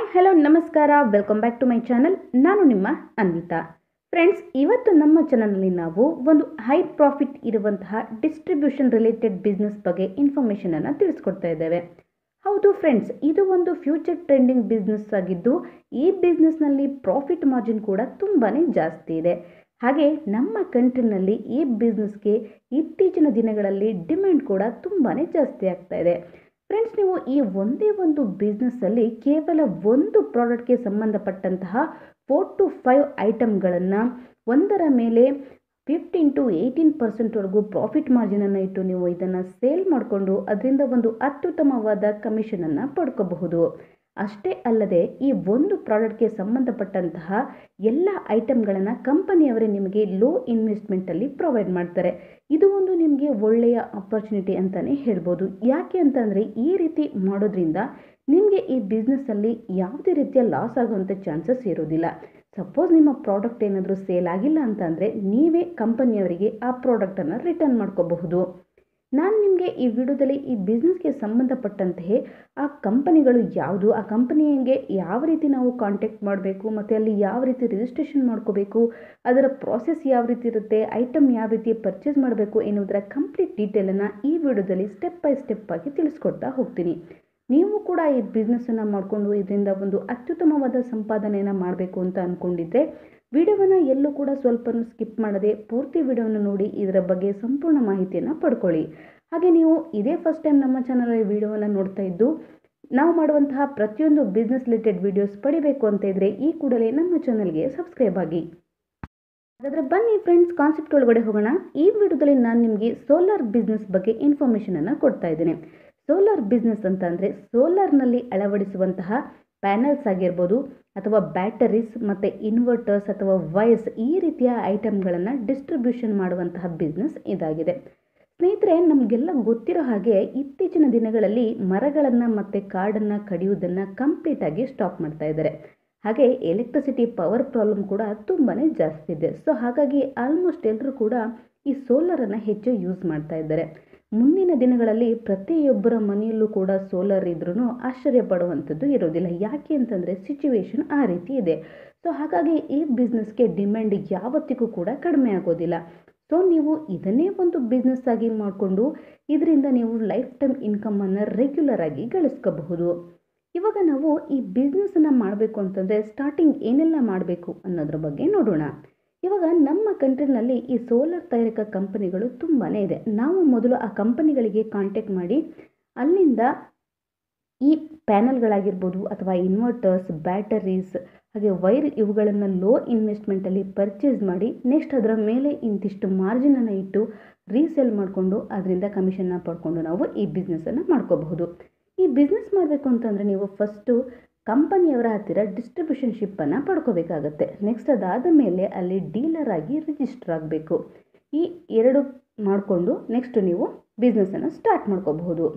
hi hello ನಮಸ್ಕಾರ welcome back to my channel ನಾನು ನಿಮ್ಮ ಅನ್ವಿತಾ ಫ್ರೆಂಡ್ಸ್ ಇವತ್ತು ನಮ್ಮ ಚಾನಲ್ನಲ್ಲಿ ನಾವು ಒಂದು ಹೈ ಪ್ರಾಫಿಟ್ ಇರುವಂತಹ ಡಿಸ್ಟ್ರಿಬ್ಯೂಷನ್ ರಿಲೇಟೆಡ್ ಬಿಸ್ನೆಸ್ ಬಗ್ಗೆ ಇನ್ಫಾರ್ಮೇಷನನ್ನು ತಿಳಿಸ್ಕೊಡ್ತಾ ಇದ್ದೇವೆ ಹೌದು ಫ್ರೆಂಡ್ಸ್ ಇದು ಒಂದು ಫ್ಯೂಚರ್ ಟ್ರೆಂಡಿಂಗ್ ಬಿಸ್ನೆಸ್ ಆಗಿದ್ದು ಈ ಬಿಸ್ನೆಸ್ನಲ್ಲಿ ಪ್ರಾಫಿಟ್ ಮಾರ್ಜಿನ್ ಕೂಡ ತುಂಬಾ ಜಾಸ್ತಿ ಇದೆ ಹಾಗೆ ನಮ್ಮ ಕಂಟ್ರಿನಲ್ಲಿ ಈ ಬಿಸ್ನೆಸ್ಗೆ ಇತ್ತೀಚಿನ ದಿನಗಳಲ್ಲಿ ಡಿಮ್ಯಾಂಡ್ ಕೂಡ ತುಂಬಾ ಜಾಸ್ತಿ ಆಗ್ತಾ ಇದೆ ಫ್ರೆಂಡ್ಸ್ ನೀವು ಈ ಒಂದೇ ಒಂದು ಬಿಸ್ನೆಸ್ಸಲ್ಲಿ ಕೇವಲ ಒಂದು ಪ್ರಾಡಕ್ಟ್ಗೆ ಸಂಬಂಧಪಟ್ಟಂತಹ ಫೋರ್ ಟು ಫೈವ್ ಐಟಮ್ಗಳನ್ನು ಒಂದರ ಮೇಲೆ ಫಿಫ್ಟೀನ್ ಟು ಏಯ್ಟೀನ್ ಪರ್ಸೆಂಟ್ವರೆಗೂ ಪ್ರಾಫಿಟ್ ಮಾರ್ಜಿನನ್ನು ಇಟ್ಟು ನೀವು ಇದನ್ನು ಸೇಲ್ ಮಾಡಿಕೊಂಡು ಅದರಿಂದ ಒಂದು ಅತ್ಯುತ್ತಮವಾದ ಕಮಿಷನನ್ನು ಪಡ್ಕೋಬಹುದು ಅಷ್ಟೇ ಅಲ್ಲದೆ ಈ ಒಂದು ಪ್ರಾಡಕ್ಟ್ಗೆ ಸಂಬಂಧಪಟ್ಟಂತಹ ಎಲ್ಲ ಐಟಮ್ಗಳನ್ನು ಕಂಪನಿಯವರೇ ನಿಮಗೆ ಲೋ ಇನ್ವೆಸ್ಟ್ಮೆಂಟಲ್ಲಿ ಪ್ರೊವೈಡ್ ಮಾಡ್ತಾರೆ ಇದು ಒಂದು ನಿಮಗೆ ಒಳ್ಳೆಯ ಆಪರ್ಚುನಿಟಿ ಅಂತಲೇ ಹೇಳ್ಬೋದು ಯಾಕೆ ಅಂತಂದರೆ ಈ ರೀತಿ ಮಾಡೋದ್ರಿಂದ ನಿಮಗೆ ಈ ಬಿಸ್ನೆಸ್ಸಲ್ಲಿ ಯಾವುದೇ ರೀತಿಯ ಲಾಸ್ ಆಗುವಂಥ ಚಾನ್ಸಸ್ ಇರೋದಿಲ್ಲ ಸಪೋಸ್ ನಿಮ್ಮ ಪ್ರಾಡಕ್ಟ್ ಏನಾದರೂ ಸೇಲ್ ಆಗಿಲ್ಲ ಅಂತಂದರೆ ನೀವೇ ಕಂಪನಿಯವರಿಗೆ ಆ ಪ್ರಾಡಕ್ಟನ್ನು ರಿಟರ್ನ್ ಮಾಡ್ಕೋಬಹುದು ನಾನು ನಿಮಗೆ ಈ ವಿಡಿಯೋದಲ್ಲಿ ಈ ಬಿಸ್ನೆಸ್ಗೆ ಸಂಬಂಧಪಟ್ಟಂತೆ ಆ ಕಂಪನಿಗಳು ಯಾವುದು ಆ ಕಂಪನಿಗೆ ಯಾವ ರೀತಿ ನಾವು ಕಾಂಟ್ಯಾಕ್ಟ್ ಮಾಡಬೇಕು ಮತ್ತು ಅಲ್ಲಿ ಯಾವ ರೀತಿ ರಿಜಿಸ್ಟ್ರೇಷನ್ ಮಾಡ್ಕೋಬೇಕು ಅದರ ಪ್ರಾಸೆಸ್ ಯಾವ ರೀತಿ ಇರುತ್ತೆ ಐಟಮ್ ಯಾವ ರೀತಿ ಪರ್ಚೇಸ್ ಮಾಡಬೇಕು ಎನ್ನುವುದರ ಕಂಪ್ಲೀಟ್ ಡೀಟೇಲನ್ನು ಈ ವಿಡಿಯೋದಲ್ಲಿ ಸ್ಟೆಪ್ ಬೈ ಸ್ಟೆಪ್ ಆಗಿ ತಿಳಿಸ್ಕೊಡ್ತಾ ಹೋಗ್ತೀನಿ ನೀವು ಕೂಡ ಈ ಬಿಸ್ನೆಸ್ಸನ್ನು ಮಾಡಿಕೊಂಡು ಇದರಿಂದ ಒಂದು ಅತ್ಯುತ್ತಮವಾದ ಸಂಪಾದನೆಯನ್ನು ಮಾಡಬೇಕು ಅಂತ ಅಂದ್ಕೊಂಡಿದ್ದರೆ ವಿಡಿಯೋವನ್ನು ಎಲ್ಲೂ ಕೂಡ ಸ್ವಲ್ಪ ಸ್ಕಿಪ್ ಮಾಡದೆ ಪೂರ್ತಿ ವಿಡಿಯೋವನ್ನು ನೋಡಿ ಇದರ ಬಗ್ಗೆ ಸಂಪೂರ್ಣ ಮಾಹಿತಿಯನ್ನು ಪಡ್ಕೊಳ್ಳಿ ಹಾಗೆ ನೀವು ಇದೇ ಫಸ್ಟ್ ಟೈಮ್ ನಮ್ಮ ಚಾನಲಲ್ಲಿ ವಿಡಿಯೋವನ್ನು ನೋಡ್ತಾ ಇದ್ದು ನಾವು ಮಾಡುವಂತಹ ಪ್ರತಿಯೊಂದು ಬಿಸ್ನೆಸ್ ರಿಲೇಟೆಡ್ ವಿಡಿಯೋಸ್ ಪಡಿಬೇಕು ಅಂತ ಇದ್ದರೆ ಈ ಕೂಡಲೇ ನಮ್ಮ ಚಾನಲ್ಗೆ ಸಬ್ಸ್ಕ್ರೈಬ್ ಆಗಿ ಹಾಗಾದರೆ ಬನ್ನಿ ಫ್ರೆಂಡ್ಸ್ ಕಾನ್ಸೆಪ್ಟ್ ಒಳಗಡೆ ಹೋಗೋಣ ಈ ವಿಡಿಯೋದಲ್ಲಿ ನಾನು ನಿಮಗೆ ಸೋಲಾರ್ ಬಿಸ್ನೆಸ್ ಬಗ್ಗೆ ಇನ್ಫಾರ್ಮೇಷನನ್ನು ಕೊಡ್ತಾ ಇದ್ದೇನೆ ಸೋಲಾರ್ ಬಿಸ್ನೆಸ್ ಅಂತ ಅಂದರೆ ಸೋಲಾರ್ನಲ್ಲಿ ಅಳವಡಿಸುವಂತಹ ಪ್ಯಾನಲ್ಸ್ ಆಗಿರ್ಬೋದು ಅಥವಾ ಬ್ಯಾಟರೀಸ್ ಮತ್ತು ಇನ್ವರ್ಟರ್ಸ್ ಅಥವಾ ವೈರ್ಸ್ ಈ ರೀತಿಯ ಐಟಮ್ಗಳನ್ನು ಡಿಸ್ಟ್ರಿಬ್ಯೂಷನ್ ಮಾಡುವಂತಹ ಬಿಸ್ನೆಸ್ ಇದಾಗಿದೆ ಸ್ನೇಹಿತರೆ ನಮಗೆಲ್ಲ ಗೊತ್ತಿರೋ ಹಾಗೆ ಇತ್ತೀಚಿನ ದಿನಗಳಲ್ಲಿ ಮರಗಳನ್ನು ಮತ್ತು ಕಾಡನ್ನು ಕಡಿಯುವುದನ್ನು ಕಂಪ್ಲೀಟಾಗಿ ಸ್ಟಾಪ್ ಮಾಡ್ತಾ ಇದ್ದಾರೆ ಹಾಗೆ ಎಲೆಕ್ಟ್ರಿಸಿಟಿ ಪವರ್ ಪ್ರಾಬ್ಲಮ್ ಕೂಡ ತುಂಬಾ ಜಾಸ್ತಿ ಇದೆ ಸೊ ಹಾಗಾಗಿ ಆಲ್ಮೋಸ್ಟ್ ಎಲ್ಲರೂ ಕೂಡ ಈ ಸೋಲಾರನ್ನು ಹೆಚ್ಚು ಯೂಸ್ ಮಾಡ್ತಾ ಇದ್ದಾರೆ ಮುಂದಿನ ದಿನಗಳಲ್ಲಿ ಪ್ರತಿಯೊಬ್ಬರ ಮನೆಯಲ್ಲೂ ಕೂಡ ಸೋಲಾರ್ ಇದ್ರೂ ಆಶ್ಚರ್ಯ ಪಡುವಂಥದ್ದು ಇರೋದಿಲ್ಲ ಯಾಕೆ ಅಂತಂದರೆ ಸಿಚುವೇಶನ್ ಆ ರೀತಿ ಇದೆ ಸೊ ಹಾಗಾಗಿ ಈ ಬಿಸ್ನೆಸ್ಗೆ ಡಿಮ್ಯಾಂಡ್ ಯಾವತ್ತಿಗೂ ಕೂಡ ಕಡಿಮೆ ಆಗೋದಿಲ್ಲ ಸೊ ನೀವು ಇದನ್ನೇ ಒಂದು ಬಿಸ್ನೆಸ್ ಆಗಿ ಮಾಡಿಕೊಂಡು ಇದರಿಂದ ನೀವು ಲೈಫ್ ಟೈಮ್ ಇನ್ಕಮನ್ನು ರೆಗ್ಯುಲರ್ ಆಗಿ ಗಳಿಸ್ಕೋಬಹುದು ಇವಾಗ ನಾವು ಈ ಬಿಸ್ನೆಸ್ಸನ್ನು ಮಾಡಬೇಕು ಅಂತಂದರೆ ಸ್ಟಾರ್ಟಿಂಗ್ ಏನೆಲ್ಲ ಮಾಡಬೇಕು ಅನ್ನೋದ್ರ ಬಗ್ಗೆ ನೋಡೋಣ ಇವಾಗ ನಮ್ಮ ಕಂಟ್ರಿನಲ್ಲಿ ಈ ಸೋಲಾರ್ ತಯಾರಿಕಾ ಕಂಪನಿಗಳು ತುಂಬಾ ಇದೆ ನಾವು ಮೊದಲು ಆ ಕಂಪನಿಗಳಿಗೆ ಕಾಂಟ್ಯಾಕ್ಟ್ ಮಾಡಿ ಅಲ್ಲಿಂದ ಈ ಪ್ಯಾನಲ್ಗಳಾಗಿರ್ಬೋದು ಅಥವಾ ಇನ್ವರ್ಟರ್ಸ್ ಬ್ಯಾಟರೀಸ್ ಹಾಗೆ ವೈರ್ ಇವುಗಳನ್ನು ಲೋ ಇನ್ವೆಸ್ಟ್ಮೆಂಟಲ್ಲಿ ಪರ್ಚೇಸ್ ಮಾಡಿ ನೆಕ್ಸ್ಟ್ ಅದರ ಮೇಲೆ ಇಂತಿಷ್ಟು ಮಾರ್ಜಿನನ್ನು ಇಟ್ಟು ರೀಸೇಲ್ ಮಾಡಿಕೊಂಡು ಅದರಿಂದ ಕಮಿಷನ್ನ ಪಡ್ಕೊಂಡು ನಾವು ಈ ಬಿಸ್ನೆಸ್ಸನ್ನು ಮಾಡ್ಕೋಬಹುದು ಈ ಬಿಸ್ನೆಸ್ ಮಾಡಬೇಕು ಅಂತಂದರೆ ನೀವು ಫಸ್ಟು ಕಂಪನಿಯವರ ಹತ್ತಿರ ಡಿಸ್ಟ್ರಿಬ್ಯೂಷನ್ ಶಿಪ್ಪನ್ನು ಪಡ್ಕೋಬೇಕಾಗತ್ತೆ ನೆಕ್ಸ್ಟ್ ಅದಾದ ಮೇಲೆ ಅಲ್ಲಿ ಡೀಲರ್ ಆಗಿ ರಿಜಿಸ್ಟರ್ ಆಗಬೇಕು ಈ ಎರಡು ಮಾಡಿಕೊಂಡು ನೆಕ್ಸ್ಟ್ ನೀವು ಬಿಸ್ನೆಸ್ಸನ್ನು ಸ್ಟಾರ್ಟ್ ಮಾಡ್ಕೋಬಹುದು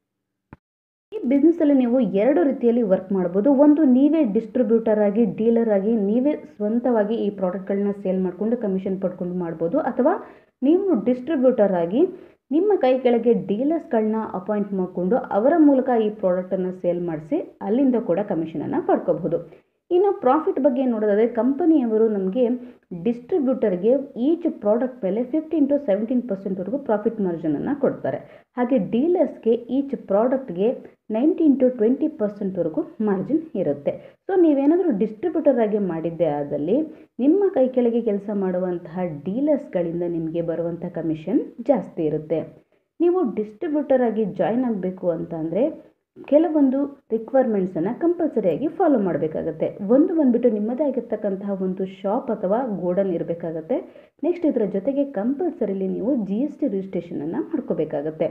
ಈ ಬಿಸ್ನೆಸ್ಸಲ್ಲಿ ನೀವು ಎರಡು ರೀತಿಯಲ್ಲಿ ವರ್ಕ್ ಮಾಡ್ಬೋದು ಒಂದು ನೀವೇ ಡಿಸ್ಟ್ರಿಬ್ಯೂಟರ್ ಆಗಿ ಡೀಲರ್ ಆಗಿ ನೀವೇ ಸ್ವಂತವಾಗಿ ಈ ಪ್ರಾಡಕ್ಟ್ಗಳನ್ನ ಸೇಲ್ ಮಾಡಿಕೊಂಡು ಕಮಿಷನ್ ಪಡ್ಕೊಂಡು ಮಾಡ್ಬೋದು ಅಥವಾ ನೀವು ಡಿಸ್ಟ್ರಿಬ್ಯೂಟರ್ ಆಗಿ ನಿಮ್ಮ ಕೈ ಕೆಳಗೆ ಡೀಲರ್ಸ್ಗಳನ್ನ ಅಪಾಯಿಂಟ್ ಮಾಡಿಕೊಂಡು ಅವರ ಮೂಲಕ ಈ ಪ್ರಾಡಕ್ಟನ್ನು ಸೇಲ್ ಮಾಡಿಸಿ ಅಲ್ಲಿಂದ ಕೂಡ ಕಮಿಷನನ್ನು ಪಡ್ಕೋಬಹುದು ಇನ್ನು ಪ್ರಾಫಿಟ್ ಬಗ್ಗೆ ನೋಡೋದಾದರೆ ಕಂಪನಿಯವರು ನಮಗೆ ಡಿಸ್ಟ್ರಿಬ್ಯೂಟರ್ಗೆ ಈಚ್ ಪ್ರಾಡಕ್ಟ್ ಮೇಲೆ ಫಿಫ್ಟೀನ್ ಟು ಸೆವೆಂಟೀನ್ ಪರ್ಸೆಂಟ್ವರೆಗೂ ಪ್ರಾಫಿಟ್ ಮಾರ್ಜಿನನ್ನು ಕೊಡ್ತಾರೆ ಹಾಗೆ ಡೀಲರ್ಸ್ಗೆ ಈಚ್ ಪ್ರಾಡಕ್ಟ್ಗೆ ನೈನ್ಟೀನ್ ಟು ಟ್ವೆಂಟಿ ಪರ್ಸೆಂಟ್ವರೆಗೂ ಮಾರ್ಜಿನ್ ಇರುತ್ತೆ ಸೊ ನೀವೇನಾದರೂ ಡಿಸ್ಟ್ರಿಬ್ಯೂಟರ್ ಆಗಿ ಮಾಡಿದ್ದೇ ಆದಲ್ಲಿ ನಿಮ್ಮ ಕೈ ಕೆಳಗೆ ಕೆಲಸ ಮಾಡುವಂತಹ ಡೀಲರ್ಸ್ಗಳಿಂದ ನಿಮಗೆ ಬರುವಂಥ ಕಮಿಷನ್ ಜಾಸ್ತಿ ಇರುತ್ತೆ ನೀವು ಡಿಸ್ಟ್ರಿಬ್ಯೂಟರ್ ಆಗಿ ಜಾಯ್ನ್ ಆಗಬೇಕು ಅಂತ ಅಂದರೆ ಕೆಲವೊಂದು ರಿಕ್ವೈರ್ಮೆಂಟ್ಸನ್ನು ಕಂಪಲ್ಸರಿಯಾಗಿ ಫಾಲೋ ಮಾಡಬೇಕಾಗತ್ತೆ ಒಂದು ಬಂದುಬಿಟ್ಟು ನಿಮ್ಮದೇ ಆಗಿರ್ತಕ್ಕಂತಹ ಒಂದು ಶಾಪ್ ಅಥವಾ ಗೋಡನ್ ಇರಬೇಕಾಗತ್ತೆ ನೆಕ್ಸ್ಟ್ ಇದರ ಜೊತೆಗೆ ಕಂಪಲ್ಸರಿಲಿ ನೀವು ಜಿ ಎಸ್ ಟಿ ರಿಜಿಸ್ಟ್ರೇಷನನ್ನು ಮಾಡ್ಕೋಬೇಕಾಗತ್ತೆ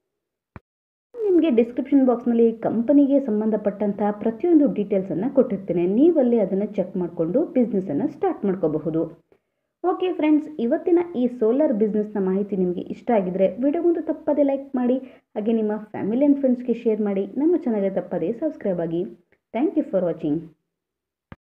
ನಿಮಗೆ ಡಿಸ್ಕ್ರಿಪ್ಷನ್ ಬಾಕ್ಸ್ನಲ್ಲಿ ಕಂಪನಿಗೆ ಸಂಬಂಧಪಟ್ಟಂತಹ ಪ್ರತಿಯೊಂದು ಡೀಟೇಲ್ಸನ್ನು ಕೊಟ್ಟಿರ್ತೇನೆ ನೀವಲ್ಲಿ ಅದನ್ನು ಚೆಕ್ ಮಾಡಿಕೊಂಡು ಬಿಸ್ನೆಸ್ಸನ್ನು ಸ್ಟಾರ್ಟ್ ಮಾಡ್ಕೋಬಹುದು ಓಕೆ ಫ್ರೆಂಡ್ಸ್ ಇವತ್ತಿನ ಈ ಸೋಲಾರ್ ಬಿಸ್ನೆಸ್ನ ಮಾಹಿತಿ ನಿಮಗೆ ಇಷ್ಟ ಆಗಿದ್ರೆ ವಿಡಿಯೋಗೊಂದು ತಪ್ಪದೇ ಲೈಕ್ ಮಾಡಿ ಹಾಗೆ ನಿಮ್ಮ ಫ್ಯಾಮಿಲಿ ಆ್ಯಂಡ್ ಫ್ರೆಂಡ್ಸ್ಗೆ ಶೇರ್ ಮಾಡಿ ನಮ್ಮ ಚಾನಲ್ಗೆ ತಪ್ಪದೇ ಸಬ್ಸ್ಕ್ರೈಬ್ ಆಗಿ ಥ್ಯಾಂಕ್ ಯು ಫಾರ್ ವಾಚಿಂಗ್